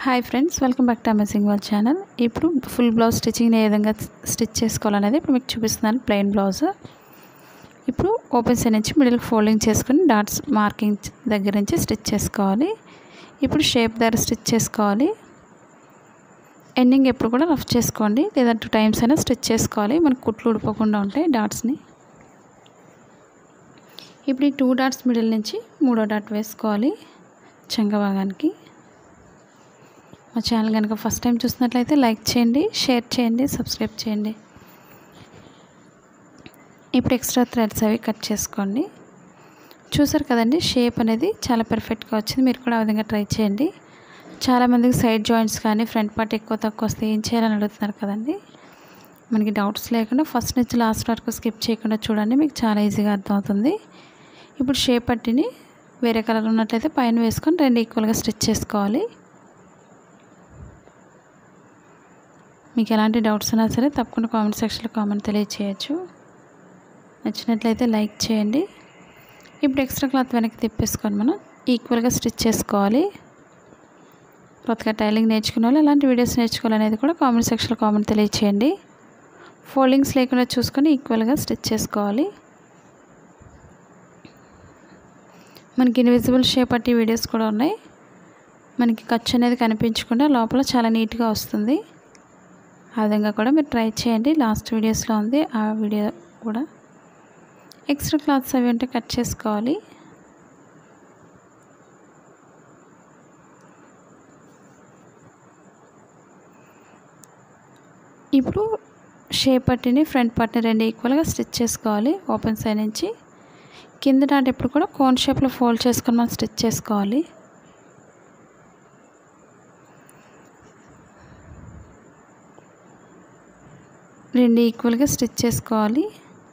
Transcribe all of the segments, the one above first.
hi friends welcome back to amazing world channel ఇప్పుడు full blouse stitching ఏ విధంగా stitch చేసుకోవాలనేది ఇప్పుడు మీకు చూపిస్తున్నాను ప్లెయిన్ బ్లౌజ్ ఇప్పుడు ఓపెన్ సైడ్ నుంచి మిడిల్ ఫోల్డింగ్ చేసుకుని డాట్స్ మార్కింగ్ దగ్గర నుంచి స్టిచ్ చేసుకోవాలి ఇప్పుడు షేప్ దగ్గర స్టిచ్ చేసుకోవాలి ఎండింగ్ ఎప్పుడు కూడా రఫ్ చేసుకోండి లేదా టూ టైమ్స్ అయినా స్టిచ్ చేసుకోవాలి మనకు కుట్లు ఉడిపోకుండా ఉంటాయి డాట్స్ని ఇప్పుడు ఈ టూ డాట్స్ మిడిల్ నుంచి మూడో డాట్ వేసుకోవాలి చంగ భాగానికి మా ఛానల్ కనుక ఫస్ట్ టైం చూసినట్లయితే లైక్ చేయండి షేర్ చేయండి సబ్స్క్రైబ్ చేయండి ఇప్పుడు ఎక్స్ట్రా థ్రెడ్స్ అవి కట్ చేసుకోండి చూసారు కదండి షేప్ అనేది చాలా పర్ఫెక్ట్గా వచ్చింది మీరు కూడా ఆ విధంగా ట్రై చేయండి చాలామందికి సైడ్ జాయింట్స్ కానీ ఫ్రంట్ పార్ట్ ఎక్కువ తక్కువ వస్తే ఏం చేయాలని అడుగుతున్నారు కదండి మనకి డౌట్స్ లేకుండా ఫస్ట్ నుంచి లాస్ట్ వరకు స్కిప్ చేయకుండా చూడండి మీకు చాలా ఈజీగా అర్థమవుతుంది ఇప్పుడు షేప్ పట్టిని వేరే కలర్ ఉన్నట్లయితే పైన వేసుకొని రెండు ఈక్వల్గా స్టిచ్ చేసుకోవాలి మీకు ఎలాంటి డౌట్స్ ఉన్నా సరే తప్పకుండా కామెంట్ సెక్షన్లో కామెంట్ తెలియచేయచ్చు నచ్చినట్లయితే లైక్ చేయండి ఇప్పుడు ఎక్స్ట్రా క్లాత్ వెనక్కి తిప్పేసుకొని మనం ఈక్వల్గా స్టిచ్ చేసుకోవాలి కొత్తగా టైలింగ్ నేర్చుకునే వాళ్ళు ఎలాంటి వీడియోస్ నేర్చుకోవాలనేది కూడా కామెంట్ సెక్షన్లో కామెంట్ తెలియచేయండి ఫోల్డింగ్స్ లేకుండా చూసుకొని ఈక్వల్గా స్టిచ్ చేసుకోవాలి మనకి ఇన్విజిబుల్ షేప్ పట్టి వీడియోస్ కూడా ఉన్నాయి మనకి ఖర్చు అనేది కనిపించకుండా లోపల చాలా నీట్గా వస్తుంది ఆ విధంగా కూడా మీరు ట్రై చేయండి లాస్ట్ వీడియోస్లో ఉంది ఆ వీడియో కూడా ఎక్స్ట్రా క్లాత్స్ అవి ఉంటే కట్ చేసుకోవాలి ఇప్పుడు షేప్ పట్టిని ఫ్రంట్ పట్టిని రెండు ఈక్వల్గా స్టిచ్ చేసుకోవాలి ఓపెన్ సైడ్ నుంచి కింద డాట్ ఎప్పుడు కూడా కోన్ షేప్లో ఫోల్డ్ చేసుకొని మనం స్టిచ్ చేసుకోవాలి రెండు ఈక్వల్గా స్టిచ్ చేసుకోవాలి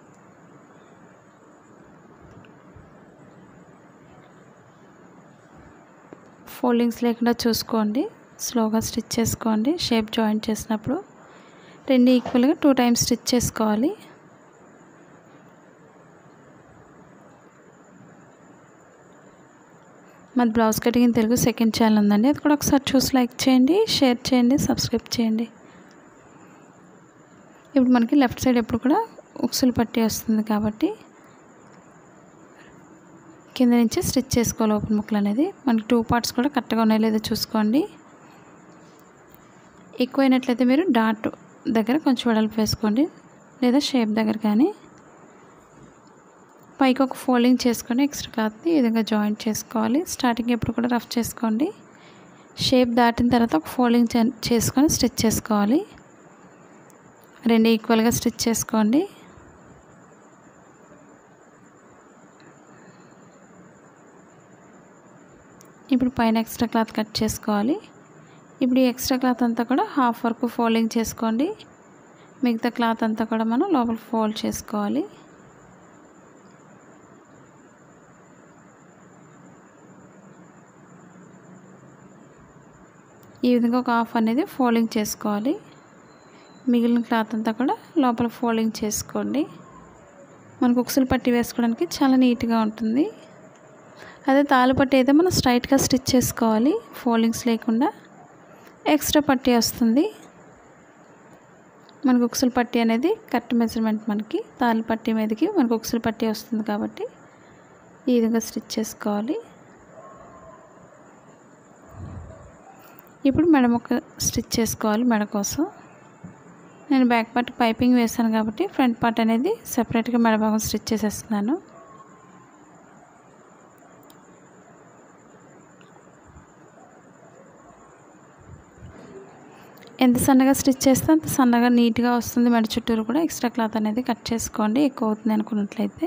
ఫోల్డింగ్స్ లేకుండా చూసుకోండి స్లోగా స్టిచ్ చేసుకోండి షేప్ జాయింట్ చేసినప్పుడు రెండు ఈక్వల్గా టూ టైమ్స్ స్టిచ్ చేసుకోవాలి మాది blouse cutting Telugu second channel ఉందండి అది కూడా ఒకసారి చూసి లైక్ చేయండి షేర్ చేయండి సబ్స్క్రైబ్ చేయండి ఇప్పుడు మనకి లెఫ్ట్ సైడ్ ఎప్పుడు కూడా ఉక్సులు పట్టి వస్తుంది కాబట్టి కింద నుంచి స్టిచ్ చేసుకోవాలి ఓపెన్ ముక్కలు అనేది మనకి టూ పార్ట్స్ కూడా కరెక్ట్గా ఉన్నాయో లేదో చూసుకోండి ఎక్కువైనట్లయితే మీరు డాట్ దగ్గర కొంచెం వెడల్పు వేసుకోండి లేదా షేప్ దగ్గర కానీ పైకి ఒక ఫోల్డింగ్ చేసుకొని ఎక్స్ట్రా క్లాత్ని ఈ విధంగా జాయింట్ చేసుకోవాలి స్టార్టింగ్ ఎప్పుడు కూడా రఫ్ చేసుకోండి షేప్ దాటిన తర్వాత ఒక ఫోల్డింగ్ చేసుకొని స్టిచ్ చేసుకోవాలి రెండు ఈక్వల్గా స్టిచ్ చేసుకోండి ఇప్పుడు పైన ఎక్స్ట్రా క్లాత్ కట్ చేసుకోవాలి ఇప్పుడు ఈ ఎక్స్ట్రా క్లాత్ అంతా కూడా హాఫ్ వరకు ఫోల్డింగ్ చేసుకోండి మిగతా క్లాత్ అంతా కూడా మనం లోపల ఫోల్డ్ చేసుకోవాలి ఈ విధంగా ఒక హాఫ్ అనేది ఫోల్డింగ్ చేసుకోవాలి మిగిలిన క్లాత్ అంతా కూడా లోపల ఫోల్డింగ్ చేసుకోండి మనకు ఉక్సులు పట్టి వేసుకోవడానికి చాలా నీట్గా ఉంటుంది అదే తాలు పట్టి అయితే మనం స్ట్రైట్గా స్టిచ్ చేసుకోవాలి ఫోల్డింగ్స్ లేకుండా ఎక్స్ట్రా పట్టి వస్తుంది మనకు ఉక్సులు పట్టి అనేది కరెక్ట్ మెజర్మెంట్ మనకి తాలు పట్టి మీదకి మనకు ఉక్సులు పట్టి వస్తుంది కాబట్టి ఈ విధంగా స్టిచ్ చేసుకోవాలి ఇప్పుడు మెడ మొక్క స్టిచ్ చేసుకోవాలి మెడ కోసం నేను బ్యాక్ పార్ట్ పైపింగ్ వేసాను కాబట్టి ఫ్రంట్ పార్ట్ అనేది సెపరేట్గా మెడ భాగం స్టిచ్ చేసేస్తున్నాను ఎంత సన్నగా స్టిచ్ చేస్తే అంత సన్నగా నీట్గా వస్తుంది మెడ చుట్టూరు కూడా ఎక్స్ట్రా క్లాత్ అనేది కట్ చేసుకోండి ఎక్కువ అవుతుంది అనుకున్నట్లయితే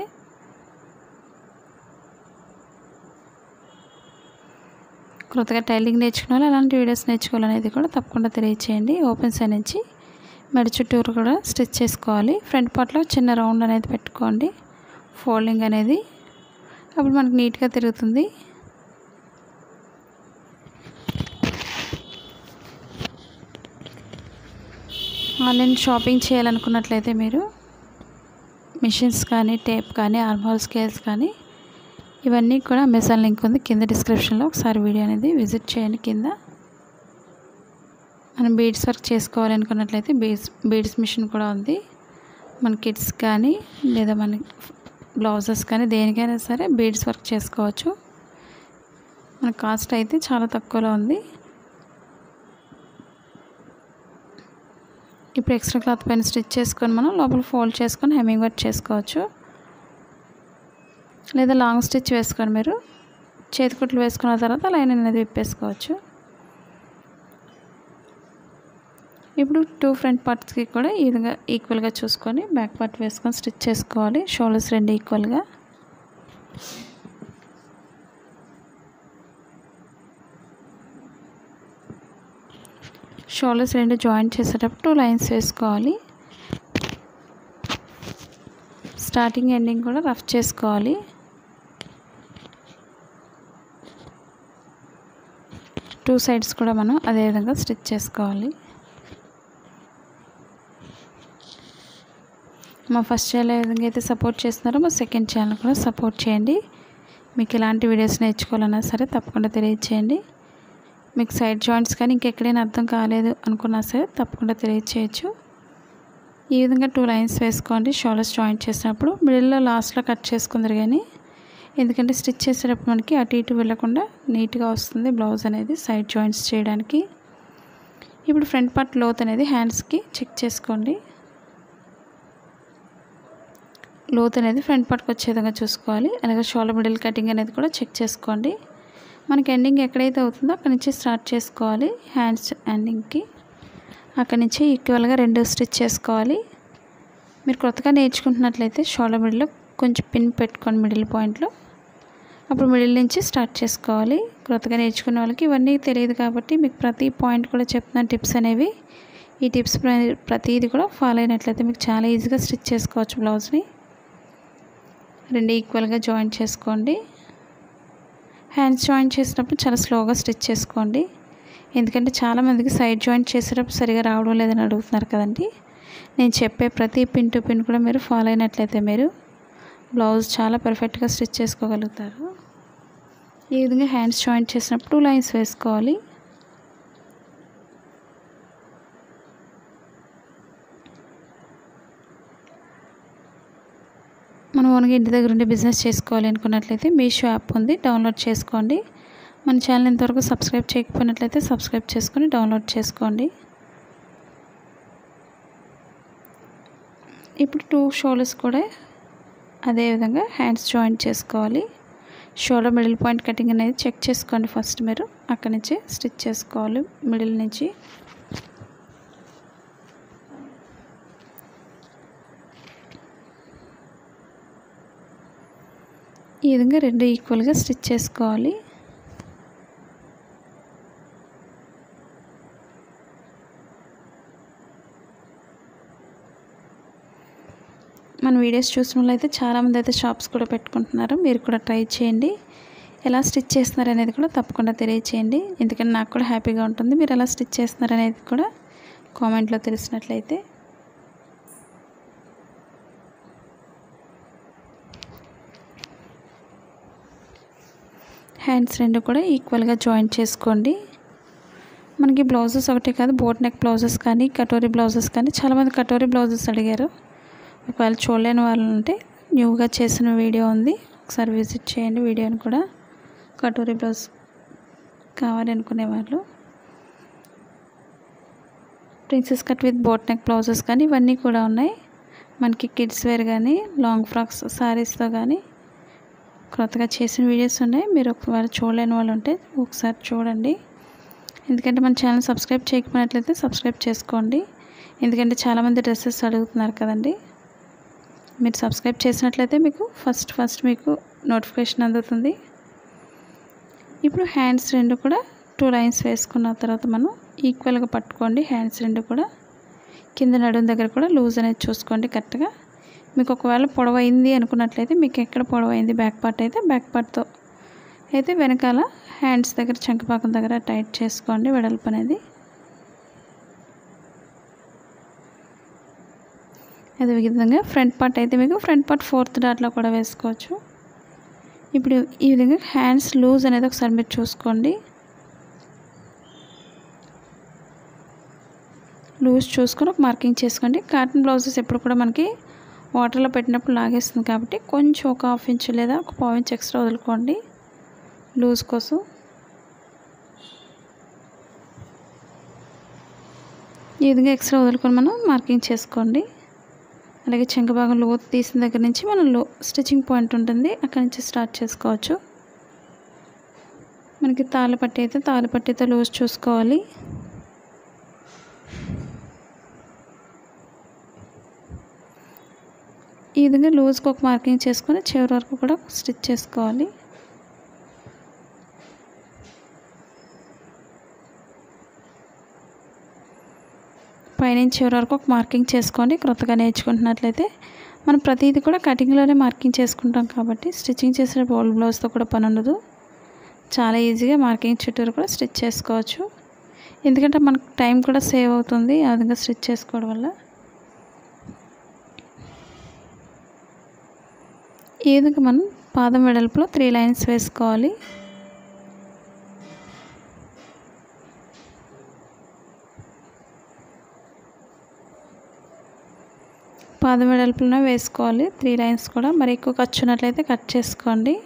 కొత్తగా టైలింగ్ నేర్చుకునే అలాంటి వీడియోస్ నేర్చుకోవాలనేది కూడా తప్పకుండా తెలియచేయండి ఓపెన్ సైడ్ నుంచి మెడ చుట్టూరు కూడా స్టిచ్ చేసుకోవాలి ఫ్రంట్ పార్ట్లో చిన్న రౌండ్ అనేది పెట్టుకోండి ఫోల్డింగ్ అనేది అప్పుడు మనకు నీట్గా తిరుగుతుంది ఆన్లైన్ షాపింగ్ చేయాలనుకున్నట్లయితే మీరు మిషన్స్ కానీ టేప్ కానీ ఆర్మోల్ స్కేల్స్ కానీ ఇవన్నీ కూడా అమెజాన్ లింక్ ఉంది కింద డిస్క్రిప్షన్లో ఒకసారి వీడియో అనేది విజిట్ చేయండి కింద మనం బీడ్స్ వర్క్ చేసుకోవాలనుకున్నట్లయితే బీడ్స్ బీడ్స్ మిషన్ కూడా ఉంది మన కిడ్స్ కానీ లేదా మన బ్లౌజెస్ కానీ దేనికైనా సరే బీడ్స్ వర్క్ చేసుకోవచ్చు మన కాస్ట్ అయితే చాలా తక్కువలో ఉంది ఇప్పుడు ఎక్స్ట్రా క్లాత్ పైన స్టిచ్ చేసుకొని మనం లోపల ఫోల్డ్ చేసుకొని హెమ్మింగ్ వర్క్ చేసుకోవచ్చు లేదా లాంగ్ స్టిచ్ వేసుకొని మీరు చేతికుట్లు వేసుకున్న తర్వాత లైన్ అనేది విప్పేసుకోవచ్చు ఇప్పుడు టూ ఫ్రంట్ పార్ట్స్కి కూడా ఈ విధంగా ఈక్వల్గా చూసుకొని బ్యాక్ పార్ట్ వేసుకొని స్టిచ్ చేసుకోవాలి షోల్డర్స్ రెండు ఈక్వల్గా షోల్డర్స్ రెండు జాయింట్ చేసేటప్పుడు టూ లైన్స్ వేసుకోవాలి స్టార్టింగ్ ఎండింగ్ కూడా రఫ్ చేసుకోవాలి టూ సైడ్స్ కూడా మనం అదేవిధంగా స్టిచ్ చేసుకోవాలి మా ఫస్ట్ ఛానల్ ఏ విధంగా అయితే సపోర్ట్ చేస్తున్నారో మా సెకండ్ ఛానల్ కూడా సపోర్ట్ చేయండి మీకు ఇలాంటి వీడియోస్ నేర్చుకోవాలన్నా సరే తప్పకుండా తెలియచేయండి మీకు సైడ్ జాయింట్స్ కానీ ఇంకెక్కడైనా అర్థం కాలేదు అనుకున్నా సరే తప్పకుండా తెలియచేయచ్చు ఈ విధంగా టూ లైన్స్ వేసుకోండి షోల్డర్స్ జాయింట్ చేసినప్పుడు మిడిల్లో లాస్ట్లో కట్ చేసుకుందరు కానీ ఎందుకంటే స్టిచ్ చేసేటప్పుడు మనకి అటు ఇటు వెళ్ళకుండా నీట్గా వస్తుంది బ్లౌజ్ అనేది సైడ్ జాయింట్స్ చేయడానికి ఇప్పుడు ఫ్రంట్ పార్ట్ లోత్ అనేది హ్యాండ్స్కి చెక్ చేసుకోండి లోత్ అనేది ఫ్రంట్ పార్ట్కి వచ్చే విధంగా చూసుకోవాలి అలాగే షోల్డర్ మిడిల్ కటింగ్ అనేది కూడా చెక్ చేసుకోండి మనకి ఎండింగ్ ఎక్కడైతే అవుతుందో అక్కడి నుంచి స్టార్ట్ చేసుకోవాలి హ్యాండ్స్ ఎండింగ్కి అక్కడి నుంచి ఈక్వల్గా రెండు స్టిచ్ చేసుకోవాలి మీరు కొత్తగా నేర్చుకుంటున్నట్లయితే షోల్డర్ మిడిల్లో కొంచెం పిన్ పెట్టుకోండి మిడిల్ పాయింట్లో అప్పుడు మిడిల్ నుంచి స్టార్ట్ చేసుకోవాలి కొత్తగా నేర్చుకునే వాళ్ళకి ఇవన్నీ తెలియదు కాబట్టి మీకు ప్రతి పాయింట్ కూడా చెప్తున్న టిప్స్ అనేవి ఈ టిప్స్ ప్రతిదీ కూడా ఫాలో అయినట్లయితే మీకు చాలా ఈజీగా స్టిచ్ చేసుకోవచ్చు బ్లౌజ్ని రెండు ఈక్వల్గా జాయిన్ చేసుకోండి హ్యాండ్స్ జాయిన్ చేసినప్పుడు చాలా స్లోగా స్టిచ్ చేసుకోండి ఎందుకంటే చాలామందికి సైడ్ జాయింట్ చేసేటప్పుడు సరిగా రావడం లేదని అడుగుతున్నారు కదండి నేను చెప్పే ప్రతి పిన్ టు పిన్ కూడా మీరు ఫాలో అయినట్లయితే మీరు బ్లౌజ్ చాలా పర్ఫెక్ట్గా స్టిచ్ చేసుకోగలుగుతారు ఈ విధంగా హ్యాండ్స్ జాయింట్ చేసినప్పుడు టూ లైన్స్ వేసుకోవాలి మనం ఓన్గా ఇంటి దగ్గర ఉండి బిజినెస్ చేసుకోవాలి అనుకున్నట్లయితే మీషో యాప్ ఉంది డౌన్లోడ్ చేసుకోండి మన ఛానల్ ఇంతవరకు సబ్స్క్రైబ్ చేయకపోయినట్లయితే సబ్స్క్రైబ్ చేసుకొని డౌన్లోడ్ చేసుకోండి ఇప్పుడు టూ షోల్డర్స్ కూడా అదేవిధంగా హ్యాండ్స్ జాయింట్ చేసుకోవాలి షోల్డర్ మిడిల్ పాయింట్ కటింగ్ అనేది చెక్ చేసుకోండి ఫస్ట్ మీరు అక్కడి నుంచి స్టిచ్ చేసుకోవాలి మిడిల్ నుంచి ఈ విధంగా రెండు ఈక్వల్గా స్టిచ్ చేసుకోవాలి మన వీడియోస్ చూసిన వాళ్ళైతే చాలామంది అయితే షాప్స్ కూడా పెట్టుకుంటున్నారు మీరు కూడా ట్రై చేయండి ఎలా స్టిచ్ చేస్తున్నారు అనేది కూడా తప్పకుండా తెలియచేయండి ఎందుకంటే నాకు కూడా హ్యాపీగా ఉంటుంది మీరు ఎలా స్టిచ్ చేస్తున్నారు అనేది కూడా కామెంట్లో తెలిసినట్లయితే హ్యాండ్స్ రెండు కూడా ఈక్వల్గా జాయింట్ చేసుకోండి మనకి బ్లౌజెస్ ఒకటే కాదు బోట్ నెక్ బ్లౌజెస్ కానీ కటోరీ బ్లౌజెస్ కానీ చాలామంది కటోరీ బ్లౌజెస్ అడిగారు ఒకవేళ చూడలేని వాళ్ళు ఉంటే న్యూగా చేసిన వీడియో ఉంది ఒకసారి విజిట్ చేయండి వీడియోని కూడా కటోరీ బ్లౌజ్ కావాలి అనుకునే వాళ్ళు princess cut with boat neck blouses కానీ ఇవన్నీ కూడా ఉన్నాయి మనకి కిడ్స్ వేర్ కానీ లాంగ్ ఫ్రాక్స్ శారీస్తో కానీ కొత్తగా చేసిన వీడియోస్ ఉన్నాయి మీరు ఒకవేళ చూడలేని వాళ్ళు ఉంటే ఒకసారి చూడండి ఎందుకంటే మన ఛానల్ సబ్స్క్రైబ్ చేయకపోయినట్లయితే సబ్స్క్రైబ్ చేసుకోండి ఎందుకంటే చాలామంది డ్రెస్సెస్ అడుగుతున్నారు కదండి మీరు సబ్స్క్రైబ్ చేసినట్లయితే మీకు ఫస్ట్ ఫస్ట్ మీకు నోటిఫికేషన్ అందుతుంది ఇప్పుడు హ్యాండ్స్ రెండు కూడా టూ లైన్స్ వేసుకున్న తర్వాత మనం ఈక్వల్గా పట్టుకోండి హ్యాండ్స్ రెండు కూడా కింద నడుము దగ్గర కూడా లూజ్ అనేది చూసుకోండి కరెక్ట్గా మీకు ఒకవేళ పొడవైంది అనుకున్నట్లయితే మీకు ఎక్కడ పొడవైంది బ్యాక్ పార్ట్ అయితే బ్యాక్ పార్ట్తో అయితే వెనకాల హ్యాండ్స్ దగ్గర చంకపాకం దగ్గర టైట్ చేసుకోండి వెడల్పు అనేది అదే విధంగా ఫ్రంట్ పార్ట్ అయితే మీకు ఫ్రంట్ పార్ట్ ఫోర్త్ డాట్లో కూడా వేసుకోవచ్చు ఇప్పుడు ఈ విధంగా హ్యాండ్స్ లూజ్ అనేది ఒకసారి మీరు చూసుకోండి లూజ్ చూసుకొని ఒక మార్కింగ్ చేసుకోండి కాటన్ బ్లౌజెస్ ఎప్పుడు కూడా మనకి వాటర్లో పెట్టినప్పుడు లాగేస్తుంది కాబట్టి కొంచెం ఒక హాఫ్ ఇంచ్ లేదా ఒక పావు ఇంచ్ ఎక్స్ట్రా వదులుకోండి లూజ్ కోసం ఈ విధంగా ఎక్స్ట్రా వదులుకొని మనం మార్కింగ్ చేసుకోండి అలాగే చెంక భాగం లోతు తీసిన దగ్గర నుంచి మనం లో స్టిచ్చింగ్ పాయింట్ ఉంటుంది అక్కడి నుంచి స్టార్ట్ చేసుకోవచ్చు మనకి తాళ్ళు పట్టి అయితే తాళ్ళు పట్టితో లూజ్ చూసుకోవాలి ఈ విధంగా లూజ్కి ఒక మార్కింగ్ చేసుకొని చివరి వరకు కూడా స్టిచ్ చేసుకోవాలి పైనుంచి చివరి వరకు ఒక మార్కింగ్ చేసుకోండి క్రొత్తగా నేర్చుకుంటున్నట్లయితే మనం ప్రతిదీ కూడా కటింగ్లోనే మార్కింగ్ చేసుకుంటాం కాబట్టి స్టిచ్చింగ్ చేసిన ఓల్డ్ బ్లౌజ్తో కూడా పని ఉండదు చాలా ఈజీగా మార్కింగ్ చుట్టూరు కూడా స్టిచ్ చేసుకోవచ్చు ఎందుకంటే మనకు టైం కూడా సేవ్ అవుతుంది ఆ విధంగా స్టిచ్ చేసుకోవడం వల్ల ఈ విధంగా మనం పాదం వెడల్పులో త్రీ లైన్స్ వేసుకోవాలి పాదం వెడల్పులోనే వేసుకోవాలి త్రీ లైన్స్ కూడా మరి ఎక్కువ ఖర్చు ఉన్నట్లయితే కట్ చేసుకోండి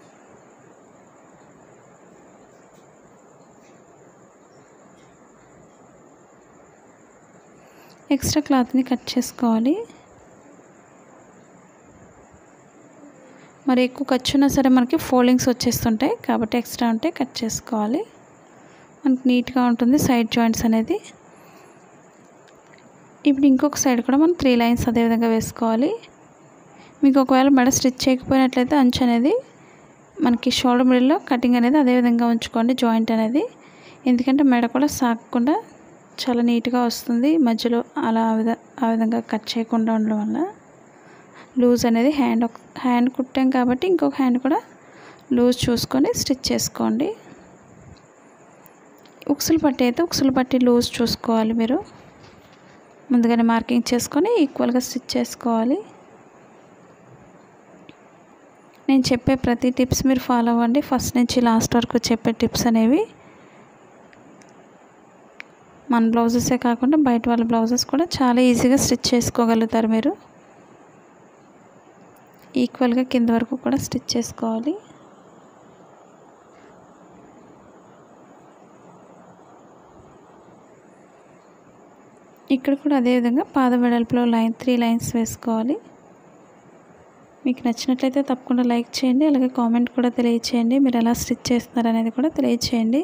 ఎక్స్ట్రా క్లాత్ని కట్ చేసుకోవాలి మరి ఎక్కువ ఖర్చు ఉన్నా సరే మనకి ఫోల్డింగ్స్ వచ్చేస్తుంటాయి కాబట్టి ఎక్స్ట్రా ఉంటే కట్ చేసుకోవాలి మనకి నీట్గా ఉంటుంది సైడ్ జాయింట్స్ అనేది ఇప్పుడు ఇంకొక సైడ్ కూడా మనం త్రీ లైన్స్ అదేవిధంగా వేసుకోవాలి మీకు ఒకవేళ మెడ స్టిచ్ చేయకపోయినట్లయితే అంచు అనేది మనకి షోల్డర్ మిడిల్లో కటింగ్ అనేది అదేవిధంగా ఉంచుకోండి జాయింట్ అనేది ఎందుకంటే మెడ కూడా సాగకుండా చాలా నీట్గా వస్తుంది మధ్యలో అలా ఆ విధ ఆ విధంగా కట్ చేయకుండా ఉండడం వల్ల లూజ్ అనేది హ్యాండ్ ఒక హ్యాండ్ కుట్టాం కాబట్టి ఇంకొక హ్యాండ్ కూడా లూజ్ చూసుకొని స్టిచ్ చేసుకోండి ఉక్సులు పట్టి అయితే ఉక్సులు పట్టి లూజ్ చూసుకోవాలి మీరు ముందుగానే మార్కింగ్ చేసుకొని ఈక్వల్గా స్టిచ్ చేసుకోవాలి నేను చెప్పే ప్రతి టిప్స్ మీరు ఫాలో అవ్వండి ఫస్ట్ నుంచి లాస్ట్ వరకు చెప్పే టిప్స్ అనేవి మన బ్లౌజెసే కాకుండా బయట వాళ్ళ బ్లౌజెస్ కూడా చాలా ఈజీగా స్టిచ్ చేసుకోగలుగుతారు మీరు ఈక్వల్గా కింద వరకు కూడా స్టిచ్ చేసుకోవాలి ఇక్కడ కూడా అదేవిధంగా పాద వెడల్పులో లైన్ త్రీ లైన్స్ వేసుకోవాలి మీకు నచ్చినట్లయితే తప్పకుండా లైక్ చేయండి అలాగే కామెంట్ కూడా తెలియచేయండి మీరు ఎలా స్టిచ్ చేస్తున్నారు అనేది కూడా తెలియచేయండి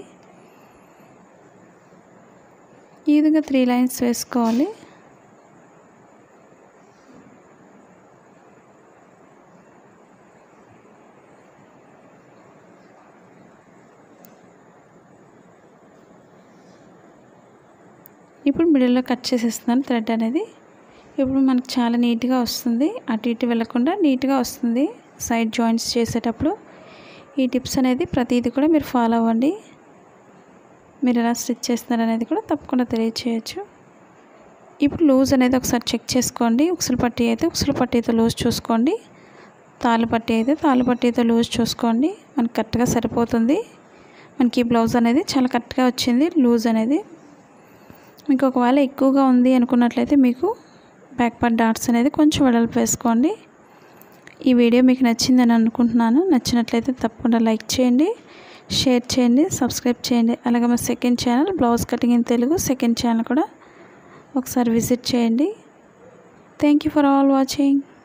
ఈ విధంగా త్రీ లైన్స్ వేసుకోవాలి ఇప్పుడు మిడిల్లో కట్ చేసేస్తున్నాను థ్రెడ్ అనేది ఇప్పుడు మనకు చాలా నీట్గా వస్తుంది అటు ఇటు వెళ్ళకుండా నీట్గా వస్తుంది సైడ్ జాయింట్స్ చేసేటప్పుడు ఈ టిప్స్ అనేది ప్రతిదీ కూడా మీరు ఫాలో అవ్వండి మీరు ఎలా స్టిచ్ చేస్తున్నారు అనేది కూడా తప్పకుండా తెలియచేయచ్చు ఇప్పుడు లూజ్ అనేది ఒకసారి చెక్ చేసుకోండి ఉక్సులు పట్టి అయితే ఉక్సులు పట్టీతో లూజ్ చూసుకోండి తాళ్ళు పట్టి అయితే తాళ్ళు పట్టీతో లూజ్ చూసుకోండి మనకి కరెక్ట్గా సరిపోతుంది మనకి ఈ బ్లౌజ్ అనేది చాలా కరెక్ట్గా వచ్చింది లూజ్ అనేది మీకు ఒకవేళ ఎక్కువగా ఉంది అనుకున్నట్లయితే మీకు బ్యాక్ పార్ట్ డాట్స్ అనేది కొంచెం వెడల్పు వేసుకోండి ఈ వీడియో మీకు నచ్చిందని అనుకుంటున్నాను నచ్చినట్లయితే తప్పకుండా లైక్ చేయండి షేర్ చేయండి సబ్స్క్రైబ్ చేయండి అలాగే మా second channel blouse cutting in Telugu second channel కూడా ఒకసారి విజిట్ చేయండి thank you for all watching